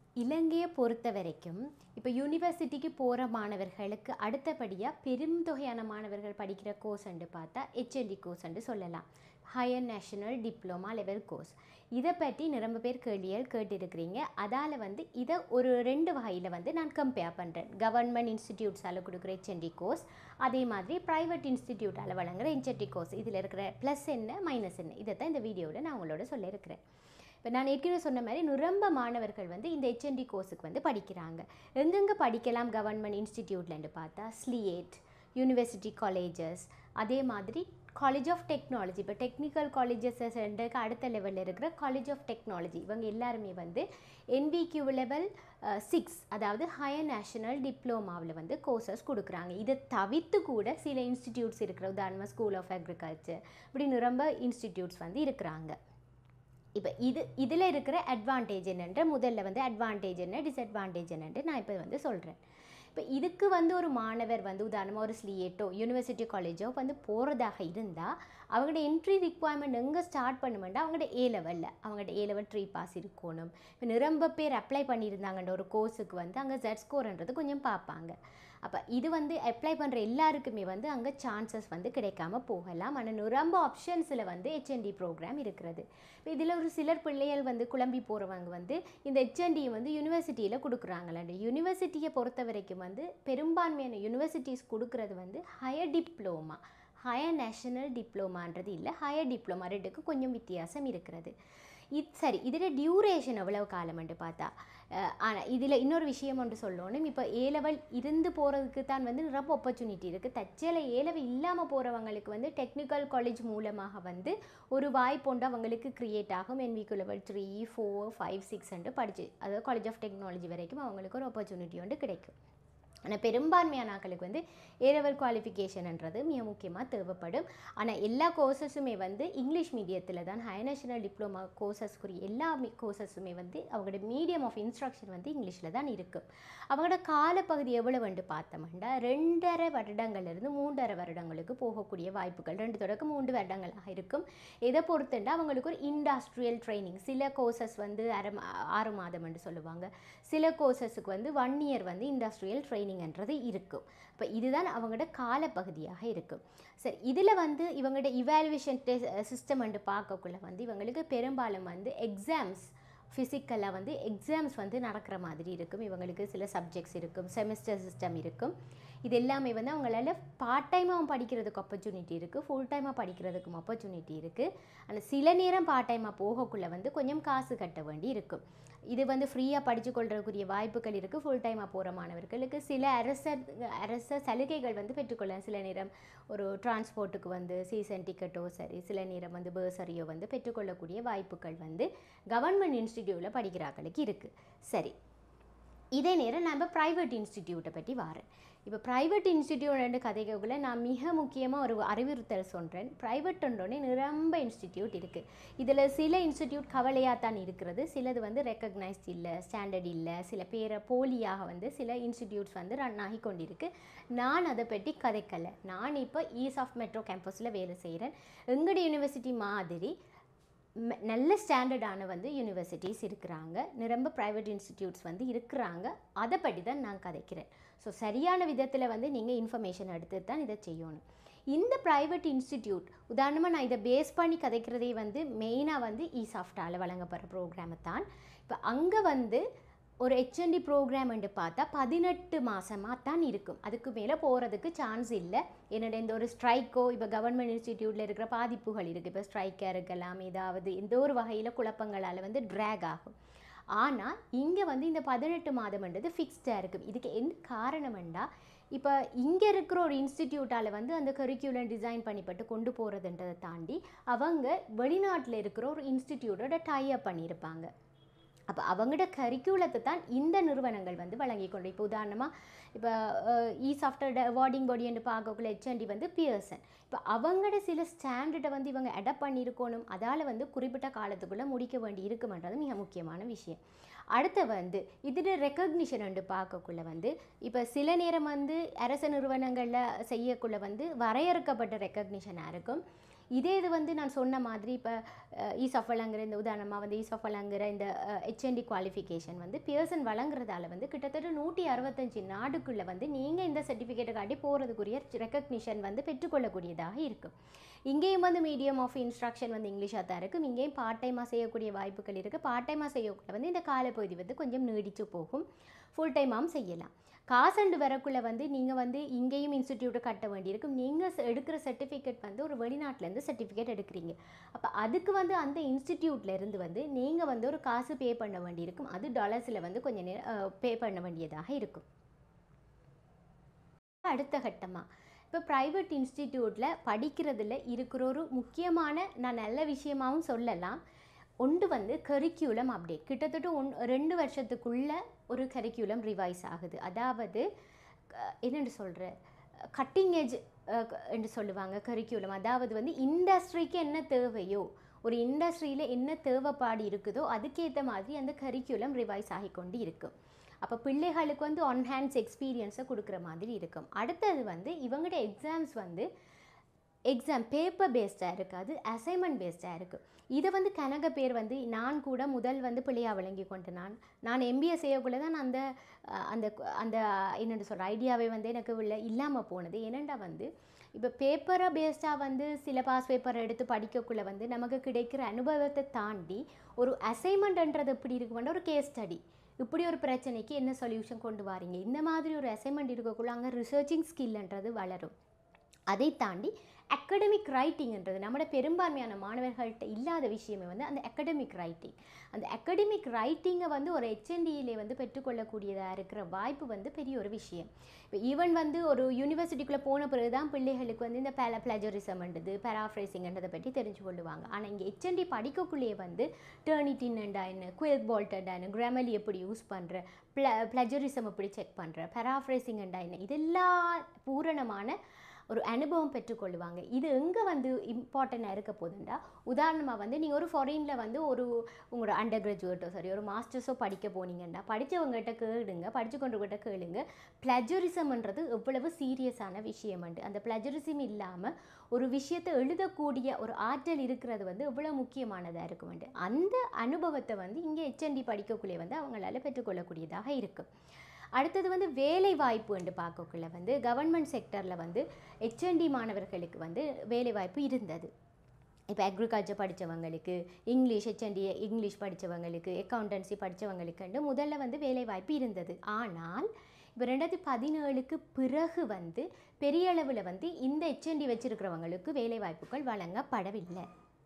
இலங்கையை பொறுத்த வரைக்கும் இப்போ யூனிவர்சிட்டிக்கு போகிற மாணவர்களுக்கு அடுத்தபடியாக பெருந்தொகையான மாணவர்கள் படிக்கிற கோர்ஸ்ன்னு பார்த்தா ஹெச்என்டி கோர்ஸ்ன்னு சொல்லலாம் higher national diploma level course இதை பற்றி நிரம்ப பேர் கேள்விகள் கேட்டிருக்கிறீங்க அதால் வந்து இதை ஒரு ரெண்டு வகையில் வந்து நான் கம்பேர் பண்ணுறேன் கவர்மெண்ட் இன்ஸ்டிடியூட்ஸால் கொடுக்குற ஹெச்என்டி கோர்ஸ் அதே மாதிரி ப்ரைவேட் இன்ஸ்டிடியூட்டால் வழங்குற ஹெச்என்டி கோர்ஸ் இதில் இருக்கிற ப்ளஸ் என்ன மைனஸ் என்ன இதை தான் இந்த வீடியோவில் நான் உங்களோட சொல்லியிருக்கிறேன் இப்போ நான் ஏற்கனவே சொன்ன மாதிரி நிரம்ப மாணவர்கள் வந்து இந்த ஹெச்என்டி கோர்ஸுக்கு வந்து படிக்கிறாங்க எங்கெங்கே படிக்கலாம் கவர்மெண்ட் இன்ஸ்டிடியூட்லன்னு பார்த்தா ஸ்லியேட் யூனிவர்சிட்டி காலேஜஸ் அதே மாதிரி காலேஜ் ஆஃப் டெக்னாலஜி இப்போ டெக்னிக்கல் காலேஜஸ் அடுத்த லெவலில் இருக்கிற காலேஜ் ஆஃப் டெக்னாலஜி இவங்க எல்லாருமே வந்து என்பிக்யூ லெவல் சிக்ஸ் அதாவது ஹையர் நேஷனல் டிப்ளமாவில் வந்து கோர்சஸ் கொடுக்குறாங்க இதை தவிர்த்து கூட சில இன்ஸ்டிடியூட்ஸ் இருக்கிற உதாரணமாக ஸ்கூல் ஆஃப் அக்ரிகல்ச்சர் இப்படி நிரம்ப இன்ஸ்டிடியூட்ஸ் வந்து இருக்கிறாங்க இப்போ இது இதில் இருக்கிற அட்வான்டேஜ் என்னன்ற முதல்ல வந்து அட்வான்டேஜ் என்ன டிஸ்அட்வான்டேஜ் என்னன்ட்டு நான் இப்போ வந்து சொல்கிறேன் இப்போ இதுக்கு வந்து ஒரு மாணவர் வந்து உதாரணமாக ஒரு ஸ்லியேட்டோ யூனிவர்சிட்டி காலேஜோ வந்து போகிறதாக இருந்தால் அவங்களோட என்ட்ரி ரிக்குவயர்மெண்ட் எங்கே ஸ்டார்ட் பண்ணுமெண்டா அவங்களோட ஏ லெவலில் அவங்களோட ஏ லெவல் ட்ரீ பாஸ் இருக்கணும் இப்போ நிரம்ப பேர் அப்ளை பண்ணியிருந்தாங்கன்ற ஒரு கோர்ஸுக்கு வந்து அங்கே ஜெட் ஸ்கோர்ன்றது கொஞ்சம் பார்ப்பாங்க அப்போ இது வந்து அப்ளை பண்ணுற எல்லாருக்குமே வந்து அங்கே சான்சஸ் வந்து கிடைக்காம போகலாம் ஆனால் நிரம்ப ஆப்ஷன்ஸில் வந்து ஹெச்என்டி ப்ரோக்ராம் இருக்கிறது இப்போ இதில் ஒரு சிலர் பிள்ளைகள் வந்து குழம்பி போகிறவங்க வந்து இந்த ஹெச்என்டி வந்து யூனிவர்சிட்டியில் கொடுக்குறாங்களே யூனிவர்சிட்டியை பொறுத்த வரைக்கும் வந்து பெரும்பான்மையான யூனிவர்சிட்டிஸ் கொடுக்குறது வந்து ஹையர் டிப்ளோமா ஹையர் நேஷனல் டிப்ளமான்றது இல்லை ஹையர் டிப்ளமா ரெண்டுக்கும் கொஞ்சம் வித்தியாசம் இருக்கிறது இது சரி இதில் டியூரேஷன் எவ்வளவு காலம்ன்ட்டு பார்த்தா ஆனால் இதில் இன்னொரு விஷயம் ஒன்று சொல்லணும் இப்போ ஏ லெவல் இருந்து போகிறதுக்கு தான் வந்து ரொம்ப ஆப்பர்ச்சுனிட்டி இருக்குது தச்சல ஏ லெவல் இல்லாமல் போகிறவங்களுக்கு வந்து டெக்னிக்கல் காலேஜ் மூலமாக வந்து ஒரு வாய்ப்பு அவங்களுக்கு க்ரியேட் ஆகும் என்விக்கு லெவல் த்ரீ ஃபோர் ஃபைவ் சிக்ஸ்ன்ட்டு படிச்சு அதாவது காலேஜ் ஆஃப் டெக்னாலஜி வரைக்கும் அவங்களுக்கு ஒரு ஆப்பர்ச்சுனிட்டி ஒன்று கிடைக்கும் ஆனால் பெரும்பான்மையான ஆட்களுக்கு வந்து ஏ லெவல் குவாலிஃபிகேஷன்ன்றது மிக முக்கியமாக தேவைப்படும் ஆனால் எல்லா கோர்சஸுமே வந்து இங்கிலீஷ் மீடியத்தில் தான் ஹை நேஷனல் டிப்ளமா கோர்சஸ்க்குரிய எல்லா கோர்சஸுமே வந்து அவங்களோட மீடியம் ஆஃப் இன்ஸ்ட்ரக்ஷன் வந்து இங்கிலீஷில் தான் இருக்கும் அவங்களோட காலப்பகுதி எவ்வளோ வந்து பார்த்தோம்னா ரெண்டரை வருடங்கள்லேருந்து மூன்றரை வருடங்களுக்கு போகக்கூடிய வாய்ப்புகள் ரெண்டு தொடக்கம் மூன்று வருடங்களாக இருக்கும் இதை பொறுத்துண்டா அவங்களுக்கு ஒரு இண்டஸ்ட்ரியல் ட்ரைனிங் சில கோர்சஸ் வந்து அரை ஆறு மாதம் என்று சொல்லுவாங்க சில கோர்சஸுக்கு வந்து ஒன் இயர் வந்து இண்டஸ்ட்ரியல் ட்ரைனிங் ட்ரைனிங்ன்றது இருக்கும் இப்போ இதுதான் அவங்களோட காலப்பகுதியாக இருக்கும் சரி இதில் வந்து இவங்களோட இவாலுவேஷன் டெ சிஸ்டம் வந்து பார்க்கக்குள்ள வந்து இவங்களுக்கு பெரும்பாலும் வந்து எக்ஸாம்ஸ் ஃபிசிக்கலாக வந்து எக்ஸாம்ஸ் வந்து நடக்கிற மாதிரி இருக்கும் இவங்களுக்கு சில சப்ஜெக்ட்ஸ் இருக்கும் செமிஸ்டர் சிஸ்டம் இருக்கும் இது எல்லாமே வந்து அவங்களால பார்ட் டைமாக படிக்கிறதுக்கு ஆப்பர்ச்சுனிட்டி இருக்குது ஃபுல் டைமாக படிக்கிறதுக்கும் ஆப்பர்ச்சுனிட்டி இருக்குது ஆனால் சில நேரம் பார்ட் டைமாக போகக்குள்ளே வந்து கொஞ்சம் காசு கட்ட வேண்டி இருக்கும் இது வந்து ஃப்ரீயாக படித்து கொள்றதுக்குரிய வாய்ப்புகள் இருக்குது ஃபுல் டைமாக போகிற மாணவர்களுக்கு சில அரச அரச சலுகைகள் வந்து பெற்றுக்கொள்ளலாம் சில நேரம் ஒரு டிரான்ஸ்போர்ட்டுக்கு வந்து சீசன் டிக்கெட்டோ சரி சில நேரம் வந்து பேர்சரியோ வந்து பெற்றுக்கொள்ளக்கூடிய வாய்ப்புகள் வந்து கவர்மெண்ட் இன்ஸ்டிடியூட்டில் படிக்கிறார்களுக்கு இருக்குது சரி இதே நேரம் நம்ம ப்ரைவேட் இன்ஸ்டிடியூட்டை பற்றி வரேன் இப்போ ப்ரைவேட் இன்ஸ்டிடியூட் கதைக்குள்ளே நான் மிக முக்கியமாக ஒரு அறிவுறுத்தல் சொல்கிறேன் ப்ரைவேட்டுன்றோடனே நிரம்ப இன்ஸ்டிடியூட் இருக்குது இதில் சில இன்ஸ்டிடியூட் கவலையாக தான் இருக்கிறது சிலது வந்து ரெக்கக்னைஸ்ட் இல்லை ஸ்டாண்டர்ட் இல்லை சில பேரை போலியாக வந்து சில இன்ஸ்டிடியூட்ஸ் வந்து ரன் ஆகி கொண்டிருக்கு நான் அதை பற்றி கதைக்கலை நான் இப்போ ஈஸ் ஆஃப் மெட்ரோ கேம்பஸில் வேலை செய்கிறேன் எங்களுடைய யூனிவர்சிட்டி மாதிரி நல்ல ஸ்டாண்டர்டான வந்து யூனிவர்சிட்டிஸ் இருக்கிறாங்க நிரம்ப ப்ரைவேட் இன்ஸ்டிடியூட்ஸ் வந்து இருக்கிறாங்க அதை பற்றி தான் நான் கதைக்கிறேன் ஸோ சரியான விதத்தில் வந்து நீங்கள் இன்ஃபர்மேஷன் எடுத்து தான் இதை செய்யணும் இந்த ப்ரைவேட் இன்ஸ்டிடியூட் உதாரணமாக நான் இதை பேஸ் பண்ணி கதைக்கிறதே வந்து மெயினாக வந்து இ சாஃப்டால் வழங்கப்படுற ப்ரோக்ராமை தான் இப்போ அங்கே வந்து ஒரு ஹெச்என்டி ப்ரோக்ராம் என்று பார்த்தா பதினெட்டு மாதமாக தான் இருக்கும் அதுக்கு மேலே போகிறதுக்கு சான்ஸ் இல்லை என்னோட இந்த ஒரு ஸ்ட்ரைக்கோ இப்போ கவர்மெண்ட் இன்ஸ்டிடியூட்டில் இருக்கிற பாதிப்புகள் இருக்குது இப்போ ஸ்ட்ரைக்காக இருக்கலாம் ஏதாவது எந்த ஒரு வகையில் குழப்பங்களால் வந்து ட்ராக் ஆகும் ஆனால் இங்கே வந்து இந்த பதினெட்டு மாதம்ன்றது ஃபிக்ஸ்டாக இருக்கும் இதுக்கு என்ன காரணம்ண்டா இப்போ இங்கே இருக்கிற ஒரு இன்ஸ்டிடியூட்டால் வந்து அந்த கரிக்குலம் டிசைன் பண்ணிப்பட்டு கொண்டு போகிறதுன்றதை தாண்டி அவங்க வெளிநாட்டில் இருக்கிற ஒரு இன்ஸ்டிடியூட்டோட டைப் பண்ணியிருப்பாங்க அப்போ அவங்களோட கரிக்குலத்தை தான் இந்த நிறுவனங்கள் வந்து வழங்கி கொண்டு இப்போ உதாரணமாக இப்போ இ சாஃப்ட்வேர் அவார்டிங் பாடி என்று பார்க்கக்குள்ள ஹெச்என்டி வந்து பியர்சன் இப்போ அவங்களோட சில ஸ்டாண்டர்டை வந்து இவங்க அடாப்ட் பண்ணியிருக்கணும் அதால் வந்து குறிப்பிட்ட காலத்துக்குள்ளே முடிக்க வேண்டி இருக்குமன்றது மிக முக்கியமான விஷயம் அடுத்து வந்து இதில் ரெக்கக்னிஷன் வந்து பார்க்கக்குள்ள வந்து இப்போ சில நேரம் வந்து அரச நிறுவனங்களில் செய்யக்குள்ள வந்து வரையறுக்கப்பட்ட ரெக்கக்னிஷனாக இருக்கும் இதே இது வந்து நான் சொன்ன மாதிரி இப்போ ஈசாஃப் வழங்குற இந்த உதாரணமாக வந்து ஈசாஃப் வழங்குற இந்த ஹெச்என்டி குவாலிஃபிகேஷன் வந்து பியர்சன் வழங்குறதால வந்து கிட்டத்தட்ட நூற்றி அறுபத்தஞ்சு நாடுக்குள்ளே வந்து நீங்கள் இந்த சர்டிஃபிகேட்டை காட்டி போகிறதுக்குரிய ரெக்கக்னிஷன் வந்து பெற்றுக்கொள்ளக்கூடியதாக இருக்கும் இங்கேயும் வந்து மீடியம் ஆஃப் இன்ஸ்ட்ரக்ஷன் வந்து இங்கிலீஷாக தான் இருக்கும் இங்கேயும் பார்ட் டைமாக செய்யக்கூடிய வாய்ப்புகள் இருக்குது பார்ட் டைமாக செய்யக்குள்ள வந்து இந்த காலப்பகுதி வந்து கொஞ்சம் நீடிச்சு போகும் ஃபுல் டைமாகவும் செய்யலாம் காசண்டு வரக்குள்ளே வந்து நீங்கள் வந்து இங்கேயும் இன்ஸ்டிடியூட்டை கட்ட வேண்டியிருக்கும் நீங்கள் எடுக்கிற சர்டிஃபிகேட் வந்து ஒரு வெளிநாட்டிலேருந்து சர்டிஃபிகேட் எடுக்கிறீங்க அப்போ அதுக்கு வந்து அந்த இன்ஸ்டிடியூட்ல இருந்து வந்து நீங்கள் வந்து ஒரு காசு பே பண்ண வேண்டியிருக்கும் அது டாலர்ஸில் வந்து கொஞ்சம் நேரம் பே பண்ண வேண்டியதாக இருக்கும் அடுத்த கட்டமாக இப்போ ப்ரைவேட் இன்ஸ்டிடியூட்டில் படிக்கிறதுல இருக்கிற ஒரு முக்கியமான நான் நல்ல விஷயமாகவும் சொல்லலாம் ஒன்று வந்து கரிக்குலம் அப்டேட் கிட்டத்தட்ட ஒன் ரெண்டு வருஷத்துக்குள்ள ஒரு கரிக்குலம் ரிவைஸ் ஆகுது அதாவது க- என்னென்னு சொல்கிற கட்டிங் ஏஜ் என்று சொல்லுவாங்க கரிக்குலம் அதாவது வந்து இண்டஸ்ட்ரிக்கு என்ன தேவையோ ஒரு இண்டஸ்ட்ரியில் என்ன தேவைப்பாடு இருக்குதோ அதுக்கேற்ற மாதிரி அந்த கரிக்குலம் ரிவைஸ் ஆகி கொண்டு இருக்கும் அப்போ பிள்ளைகளுக்கு வந்து ஒன் ஹேண்ட்ஸ் எக்ஸ்பீரியன்ஸை கொடுக்குற மாதிரி இருக்கும் அடுத்தது வந்து இவங்களோட எக்ஸாம்ஸ் வந்து எக்ஸாம் பேப்பர் பேஸ்டாக இருக்காது அசைன்மெண்ட் பேஸ்டாக இருக்குது இதை வந்து கனக பேர் வந்து நான் கூட முதல் வந்து பிள்ளையாக விளங்கி கொண்டு நான் நான் எம்பிஏ செய்யக்குள்ள தான் நான் அந்த அஹ், அந்த அந்த என்னென்னு சொல்கிற ஐடியாவே வந்து எனக்கு உள்ள இல்லாமல் போனது ஏனெண்டா வந்து இப்போ பேப்பரை பேஸ்டாக வந்து சில பாஸ் பேப்பரை எடுத்து படிக்கக்குள்ள வந்து நமக்கு கிடைக்கிற அனுபவத்தை தாண்டி ஒரு அசைன்மெண்ட்ன்றது எப்படி இருக்குமென்ற ஒரு கேஸ் ஸ்டடி இப்படி ஒரு பிரச்சனைக்கு என்ன சொல்யூஷன் கொண்டு வாரீங்க இந்த மாதிரி ஒரு அசைன்மெண்ட் இருக்கக்குள்ள அங்கே ரிசர்ச்சிங் ஸ்கில்ன்றது வளரும் அதை தாண்டி அகடமிக் ரைட்டிங்ன்றது நம்மளோட பெரும்பான்மையான மாணவர்கள்ட்ட இல்லாத விஷயமே வந்து அந்த அகடமிக் ரைட்டிங் அந்த அகடமிக் ரைட்டிங்கை வந்து ஒரு ஹெச்என்டியிலே வந்து பெற்றுக்கொள்ளக்கூடியதாக இருக்கிற வாய்ப்பு வந்து பெரிய ஒரு விஷயம் இப்போ ஈவன் வந்து ஒரு யூனிவர்சிட்டிக்குள்ளே போன பிறகு தான் பிள்ளைகளுக்கு வந்து இந்த பேல பிளஜரிசம்ன்றது பேராஃப்ரைசிங்ன்றதை பற்றி தெரிஞ்சு கொள்ளுவாங்க ஆனால் இங்கே ஹெச்என்டி படிக்கக்குள்ளேயே வந்து டேர்னிட்டின்டா என்ன குயிக் பால்டண்டா என்ன கிராமலி எப்படி யூஸ் பண்ணுற ப்ள பிளஜரிசம் எப்படி செக் பண்ணுற பேராஃப்ரைசிங்டா என்ன இதெல்லாம் பூரணமான ஒரு அனுபவம் பெற்றுக்கொள்ளுவாங்க இது எங்கே வந்து இம்பார்ட்டண்ட்டாக இருக்க போகுதுண்டா உதாரணமாக வந்து நீங்கள் ஒரு ஃபாரினில் வந்து ஒரு உங்களோட அண்டர் கிராஜுவேட்டோ சரி ஒரு மாஸ்டர்ஸோ படிக்க போனீங்கன்னா படித்தவங்ககிட்ட கேளுங்க படித்து கொண்டவங்ககிட்ட கேளுங்க பிளஜரிசம்ன்றது எவ்வளவு சீரியஸான விஷயம்ண்டு அந்த பிளஜரிசம் இல்லாமல் ஒரு விஷயத்தை எழுதக்கூடிய ஒரு ஆற்றல் இருக்கிறது வந்து எவ்வளோ முக்கியமானதாக இருக்குமெண்டு அந்த அனுபவத்தை வந்து இங்கே ஹெச்என்டி படிக்கக்குள்ளே வந்து அவங்களால பெற்றுக்கொள்ளக்கூடியதாக இருக்கும் அடுத்தது வந்து வேலை வாய்ப்பு என்று பார்க்கக்குள்ள வந்து கவர்மெண்ட் செக்டரில் வந்து ஹெச்என்டி மாணவர்களுக்கு வந்து வேலை வாய்ப்பு இருந்தது இப்போ அக்ரிகல்ச்சர் படித்தவங்களுக்கு இங்கிலீஷ் ஹெச்என்டி இங்கிலீஷ் படித்தவங்களுக்கு அக்கௌண்டன்சி படித்தவங்களுக்குண்டு முதல்ல வந்து வேலை வாய்ப்பு இருந்தது ஆனால் இப்போ ரெண்டாயிரத்தி பதினேழுக்கு பிறகு வந்து பெரிய அளவில் வந்து இந்த ஹெச்என்டி வச்சிருக்கிறவங்களுக்கு வேலை வாய்ப்புகள் வழங்கப்படவில்லை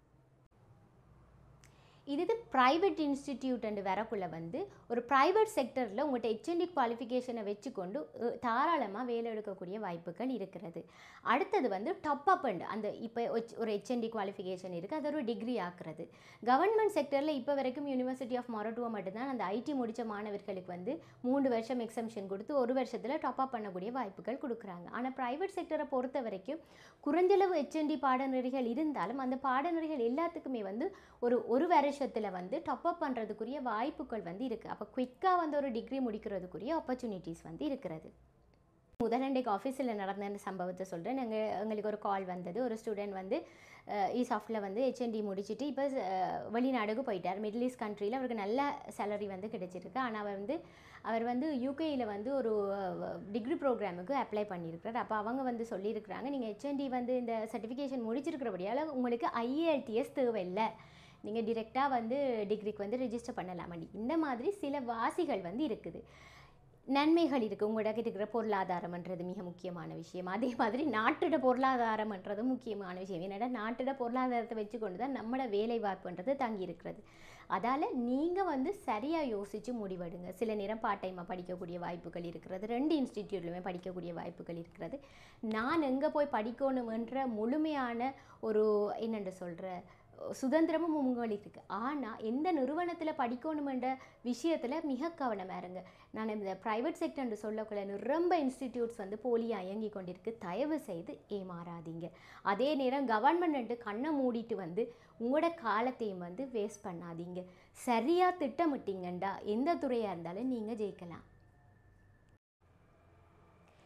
இது இது ப்ரைவேட் இன்ஸ்டிடியூட் வரக்குள்ள வந்து ஒரு ப்ரைவேட் செக்டரில் உங்கள்கிட்ட ஹெச்என்டி குவாலிஃபிகேஷனை வச்சுக்கொண்டு அஹ், தாராளமாக வேலை எடுக்கக்கூடிய வாய்ப்புகள் இருக்கிறது அடுத்தது வந்து டாப் அப் அண்ட் அந்த இப்போ ஒரு ஹெச்என்டி குவாலிஃபிகேஷன் இருக்குது அது ஒரு டிகிரி ஆக்குறது கவர்மெண்ட் செக்டரில் இப்போ வரைக்கும் யூனிவர்சிட்டி ஆஃப் மொரட்டுவா மட்டும்தான் அந்த ஐடி முடித்த மாணவர்களுக்கு வந்து மூணு வருஷம் எக்ஸம்ஷன் கொடுத்து ஒரு வருஷத்தில் டாப் அப் பண்ணக்கூடிய வாய்ப்புகள் கொடுக்குறாங்க ஆனால் ப்ரைவேட் செக்டரை பொறுத்த வரைக்கும் குறைஞ்சளவு ஹெச்என்டி பாடநெறிகள் இருந்தாலும் அந்த பாடநெறிகள் எல்லாத்துக்குமே வந்து ஒரு ஒரு வருஷத்தில் வந்து டாப் அப் பண்ணுறதுக்குரிய வாய்ப்புகள் வந்து இருக்குது அப்போ குயிக்காக வந்து ஒரு டிகிரி முடிக்கிறதுக்குரிய ஆப்பர்ச்சுனிட்டிஸ் வந்து இருக்கிறது முதலண்டைக்கு ஆஃபீஸில் நடந்த அந்த சம்பவத்தை சொல்கிறேன் நாங்கள் எங்களுக்கு ஒரு கால் வந்தது ஒரு ஸ்டூடெண்ட் வந்து ஈசாஃப்டில் வந்து ஹெச்என்டி முடிச்சுட்டு இப்போ வெளிநாடுக்கு போயிட்டார் மிடில் ஈஸ்ட் கண்ட்ரியில் அவருக்கு நல்ல சேலரி வந்து கிடைச்சிருக்கு ஆனால் அவர் வந்து அவர் வந்து யூகேயில் வந்து ஒரு டிகிரி ப்ரோக்ராமுக்கு அப்ளை பண்ணியிருக்கிறார் அப்போ அவங்க வந்து சொல்லியிருக்கிறாங்க நீங்கள் ஹெச்என்டி வந்து இந்த சர்டிஃபிகேஷன் முடிச்சிருக்கிறபடியால் உங்களுக்கு ஐஏஎல்டிஎஸ் தேவையில்லை நீங்கள் டிரெக்டாக வந்து டிகிரிக்கு வந்து ரிஜிஸ்டர் பண்ணலாமாண்டி இந்த மாதிரி சில வாசிகள் வந்து இருக்குது நன்மைகள் இருக்குது உங்களோட இருக்கிற பொருளாதாரம்ன்றது மிக முக்கியமான விஷயம் அதே மாதிரி நாட்டிட பொருளாதாரம்ன்றது முக்கியமான விஷயம் என்னடா நாட்டிட பொருளாதாரத்தை வச்சுக்கொண்டு தான் நம்மளோட வேலை வாய்ப்புன்றது தங்கி இருக்கிறது அதால் நீங்கள் வந்து சரியாக யோசித்து முடிவெடுங்க சில நேரம் பார்ட் டைமாக படிக்கக்கூடிய வாய்ப்புகள் இருக்கிறது ரெண்டு இன்ஸ்டிடியூட்லையுமே படிக்கக்கூடிய வாய்ப்புகள் இருக்கிறது நான் எங்கே போய் படிக்கணுமென்ற முழுமையான ஒரு என்னென்று சொல்கிற சுதந்திரமும் உங்களுக்கு இருக்குது ஆனால் எந்த நிறுவனத்தில் படிக்கணுமென்ற விஷயத்தில் மிக கவனமாக இருங்க நான் இந்த ப்ரைவேட் செக்டர்னு சொல்லக்குள்ள நிரம்ப இன்ஸ்டிடியூட்ஸ் வந்து போலியாக இயங்கி கொண்டிருக்கு தயவு செய்து ஏமாறாதீங்க அதே நேரம் கவர்மெண்ட் கண்ணை மூடிட்டு வந்து உங்களோட காலத்தையும் வந்து வேஸ்ட் பண்ணாதீங்க சரியாக திட்டமிட்டீங்கண்டா எந்த துறையாக இருந்தாலும் நீங்கள் ஜெயிக்கலாம்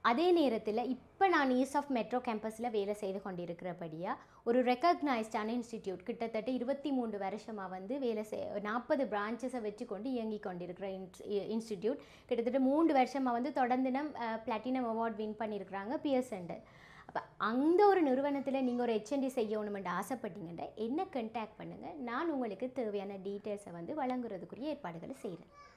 அதே நேரத்தில் இப்போ நான் ஈஸ்ட் ஆஃப் மெட்ரோ கேம்பஸில் வேலை செய்து கொண்டிருக்கிறபடியாக ஒரு ரெக்கக்னைஸ்டான இன்ஸ்டிடியூட் கிட்டத்தட்ட இருபத்தி மூன்று வருஷமாக வந்து வேலை செய் நாற்பது பிரான்ச்சஸை வச்சு கொண்டு இயங்கி கொண்டிருக்கிற இன்ஸ்டிடியூட் கிட்டத்தட்ட மூன்று வருஷமாக வந்து தொடர்ந்து நம் பிளாட்டினம் அவார்ட் வின் பண்ணியிருக்கிறாங்க பிஎஸ் சென்டர் அப்போ அந்த ஒரு நிறுவனத்தில் நீங்கள் ஒரு ஹெச்என்டி செய்யணுமென்று ஆசைப்பட்டீங்கன்னா என்ன கண்டாக்ட் பண்ணுங்கள் நான் உங்களுக்கு தேவையான டீட்டெயில்ஸை வந்து வழங்குறதுக்குரிய ஏற்பாடுகளை செய்கிறேன்